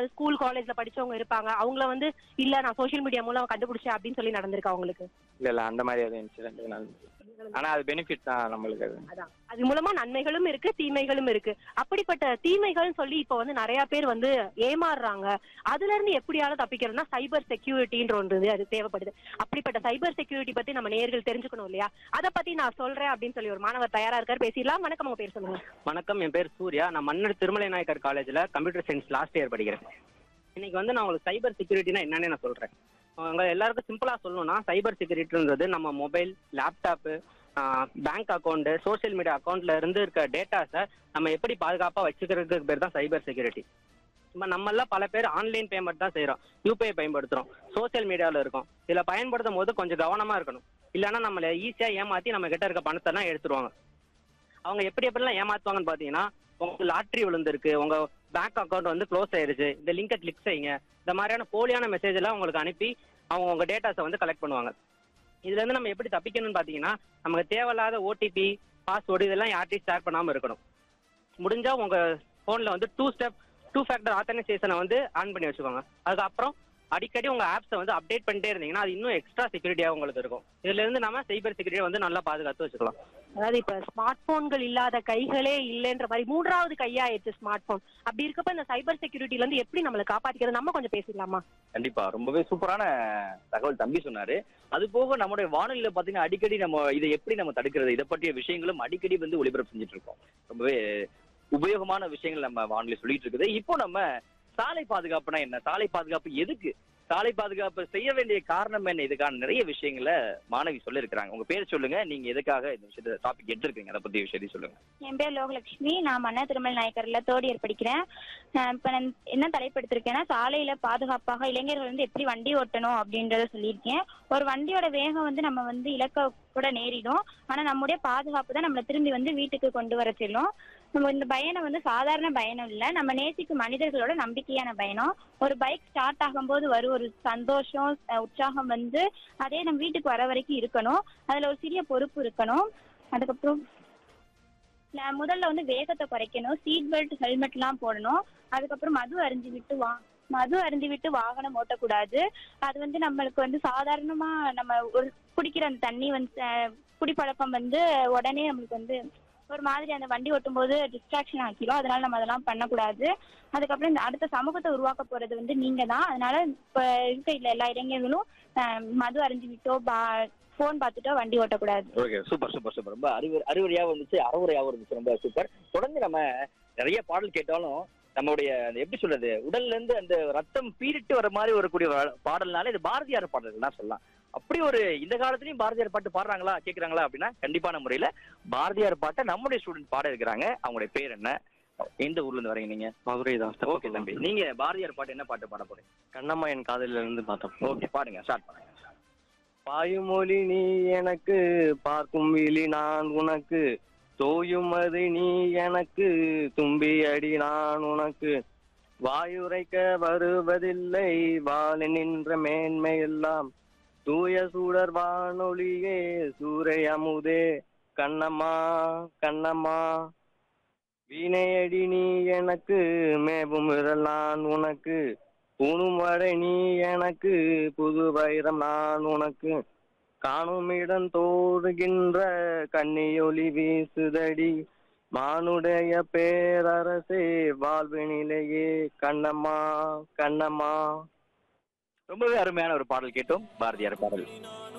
அதாவது ஸ்கூல் காலேஜ்ல படிச்சவங்க இருப்பாங்க அவங்கள வந்து இல்ல நான் சோஷியல் மீடியா மூலம் கண்டுபிடிச்சேன் அப்படின்னு சொல்லி நடந்திருக்கா உங்களுக்கு இல்ல இல்ல அந்த மாதிரி எதுவும் இன்சிடென்ட் நடந்தது ஆனா அது பெனிஃபிட் தான் நம்மளுக்கு அது அதான் அது மூலமா நன்மைகளும் இருக்கு தீமைகளும் இருக்கு அப்படிப்பட்ட தீமைகள்னு சொல்லி இப்ப வந்து நிறைய பேர் வந்து ஏமாறுறாங்க அதுல இருந்து எப்படியாவது தப்பிக்கிறதுனா சைபர் செக்யூரிட்டின்ற ஒன்று இது அது தேவைப்படுது அப்படிப்பட்ட சைபர் செக்யூரிட்டி பத்தி நம்ம நேர்கள் தெரிஞ்சுக்கணும் இல்லையா அத பத்தி நான் சொல்றேன் அப்படின்னு சொல்லி ஒரு மாணவர் தயாரா இருக்காரு பேசிடலாம் வணக்கம் உங்க பேர் சொல்லுங்க வணக்கம் என் பேர் சூர்யா நான் மன்னர் திருமலை நாயக்கர் காலேஜில் கம்ப்யூட்டர் சயின்ஸ் லாஸ்ட் இயர் படிக்கிறேன் இன்னைக்கு வந்து நான் உங்களுக்கு சைபர் செக்யூரிட்டினா என்னன்னு நான் சொல்கிறேன் உங்க எல்லாருக்கும் சிம்பிளாக சொல்லணும்னா சைபர் செக்யூரிட்டின்றது நம்ம mobile laptop bank account social media அக்கௌண்ட்ல இருந்து இருக்க டேட்டாஸை நம்ம எப்படி பாதுகாப்பாக வச்சுக்கிறதுக்கு பேர் தான் சைபர் செக்யூரிட்டி இப்போ நம்மளாம் பல பேர் ஆன்லைன் பேமெண்ட் தான் செய்கிறோம் யூபிஐ பயன்படுத்துகிறோம் சோஷியல் மீடியாவில் இருக்கோம் இதில் பயன்படுத்தும் போது கொஞ்சம் கவனமாக இருக்கணும் இல்லைன்னா நம்மளை ஈஸியாக ஏமாற்றி நம்ம கிட்ட இருக்க பணத்தெல்லாம் எடுத்துருவாங்க அவங்க எப்படி எப்படிலாம் ஏமாத்துவாங்கன்னு பார்த்தீங்கன்னா உங்களுக்கு லாட்ரி விழுந்திருக்கு உங்க பேங்க் அக்கௌண்ட் வந்து க்ளோஸ் ஆயிருச்சு இந்த லிங்கை கிளிக் செய்யுங்க இந்த மாதிரியான போலியான மெசேஜ் எல்லாம் உங்களுக்கு அனுப்பி அவங்க உங்க டேட்டாஸை வந்து கலெக்ட் பண்ணுவாங்க இதுல இருந்து நம்ம எப்படி தப்பிக்கணும்னு பார்த்தீங்கன்னா நமக்கு தேவையில்லாத ஓடிபி பாஸ்வேர்டு இதெல்லாம் யார்ட்டையும் ஷேர் பண்ணாம இருக்கணும் முடிஞ்சா உங்க ஃபோன்ல வந்து டூ ஸ்டெப் டூ ஃபேக்டர் ஆத்தனைசேஷனை வந்து ஆன் பண்ணி வச்சுக்கோங்க அதுக்கப்புறம் அடிக்கடி உங்க ஆப்ஸை வந்து அப்டேட் பண்ணிட்டே இருந்தீங்கன்னா அது இன்னும் எக்ஸ்ட்ரா செக்யூரிட்டியாக உங்களுக்கு இருக்கும் இதுல இருந்து நம்ம சைபர் செக்யூரிட்டியை வந்து நல்லா பாதுகாத்து வச்சுக்கலாம் அதாவது இப்ப ஸ்மார்ட் போன்கள் இல்லாத கைகளே இல்லைன்ற மாதிரி மூன்றாவது கையாயிடுச்சு ஸ்மார்ட் போன் அப்படி இருக்கப்ப இந்த சைபர் செக்யூரிட்டில இருந்து எப்படி நம்மளை காப்பாத்திக்கிறது நம்ம கொஞ்சம் பேசிடலாமா கண்டிப்பா ரொம்பவே சூப்பரான தகவல் தம்பி சொன்னாரு அது போக நம்மளுடைய வானொலியில பாத்தீங்கன்னா அடிக்கடி நம்ம இதை எப்படி நம்ம தடுக்கிறது இதை பற்றிய விஷயங்களும் அடிக்கடி வந்து ஒளிபரப்பு செஞ்சுட்டு இருக்கோம் ரொம்பவே உபயோகமான விஷயங்கள் நம்ம வானொலி சொல்லிட்டு இருக்குது இப்போ நம்ம சாலை பாதுகாப்புனா என்ன சாலை பாதுகாப்பு எதுக்கு சாலை பாதுகாப்பு செய்ய வேண்டிய காரணம் என்ன இதுக்கான நிறைய விஷயங்களை மாணவி சொல்லியிருக்கிறாங்க உங்க பேர் சொல்லுங்க நீங்க எதுக்காக இந்த விஷயத்த டாபிக் எடுத்திருக்கீங்க அதை பத்தி விஷயத்தையும் சொல்லுங்க என் பேர் லோகலட்சுமி நான் மன்ன திருமல் நாயக்கர்ல தேர்ட் இயர் படிக்கிறேன் நான் இப்ப நான் என்ன தலைப்பு எடுத்திருக்கேன்னா சாலையில பாதுகாப்பாக இளைஞர்கள் வந்து எப்படி வண்டி ஓட்டணும் அப்படின்றத சொல்லியிருக்கேன் ஒரு வண்டியோட வேகம் வந்து நம்ம வந்து இலக்க கூட நேரிடும் ஆனா நம்முடைய பாதுகாப்பு தான் நம்மளை திரும்பி வந்து வீட்டுக்கு கொண்டு வர செல்லும் நம்ம இந்த பயணம் வந்து சாதாரண பயணம் இல்ல நம்ம நேசிக்கும் மனிதர்களோட நம்பிக்கையான பயணம் ஒரு பைக் ஸ்டார்ட் ஆகும்போது வரும் ஒரு சந்தோஷம் அஹ் உற்சாகம் வந்து அதே நம்ம வீட்டுக்கு வர வரைக்கும் இருக்கணும் அதுல ஒரு சிறிய பொறுப்பு இருக்கணும் அதுக்கப்புறம் நான் முதல்ல வந்து வேகத்தை குறைக்கணும் சீட் பெல்ட் ஹெல்மெட் எல்லாம் போடணும் அதுக்கப்புறம் மது அருந்தி விட்டு வா மது அருந்தி விட்டு வாகனம் ஓட்டக்கூடாது அது வந்து நம்மளுக்கு வந்து சாதாரணமா நம்ம ஒரு குடிக்கிற அந்த தண்ணி வந்து அஹ், குடிப்பழக்கம் வந்து உடனே நம்மளுக்கு வந்து ஒரு மாதிரி அந்த வண்டி ஓட்டும் போது டிஸ்ட்ராக்ஷன் ஆக்கிரும் அதனால நம்ம அதெல்லாம் பண்ணக்கூடாது அதுக்கப்புறம் இந்த அடுத்த சமூகத்தை உருவாக்க போறது வந்து நீங்க தான் அதனால இப்ப இருக்க இல்ல எல்லா இளைஞர்களும் அஹ், மது அருந்தி விட்டோ பா போன் பார்த்துட்டோ வண்டி ஓட்டக்கூடாது ஓகே சூப்பர் சூப்பர் சூப்பர் ரொம்ப அறிவு அறிவுரையாகவும் இருந்துச்சு அறவுரையாகவும் இருந்துச்சு ரொம்ப சூப்பர் தொடர்ந்து நம்ம நிறைய பாடல் கேட்டாலும் நம்மளுடைய அந்த எப்படி சொல்றது உடல்ல இருந்து அந்த ரத்தம் பீரிட்டு வர மாதிரி வரக்கூடிய வ- பாடல்னால இது பாரதியார் பாடல்கள் தான் சொல்லலாம் அப்படி ஒரு இந்த காலத்துலயும் பாரதியார் பாட்டு பாடுறாங்களா கேக்குறாங்களா அப்படின்னா கண்டிப்பான முறையில பாரதியார் பாட்டை நம்முடைய ஸ்டூடெண்ட் பாட இருக்கிறாங்க அவங்களுடைய பேர் என்ன எந்த ஊர்ல இருந்து வரீங்க நீங்க மதுரை தான் ஓகே தம்பி நீங்க பாரதியார் பாட்டு என்ன பாட்டு பாட போறீங்க கண்ணம்மா என் காதலில இருந்து பார்த்தோம் ஓகே பாடுங்க ஸ்டார்ட் பண்ணுங்க பாயுமொழி நீ எனக்கு பார்க்கும் விழி நான் உனக்கு தோயும் அது நீ எனக்கு தும்பி அடி நான் உனக்கு வாயுரைக்க வருவதில்லை வாழ நின்ற மேன்மை எல்லாம் தூய சூடர் வானொலியே சூரை அமுதே கண்ணம்மா கண்ணம்மா வீணையடி நீ எனக்கு மேவும் விரல் நான் உனக்கு பூணும் வரை நீ எனக்கு புது வைரம் நான் உனக்கு காணும் இடம் தோறுகின்ற கன்னியொளி வீசுதடி மானுடைய பேரரசே வாழ்வினிலேயே கண்ணம்மா கண்ணம்மா ரொம்பவே அருமையான ஒரு பாடல் கேட்டோம் பாரதியார் பாடல்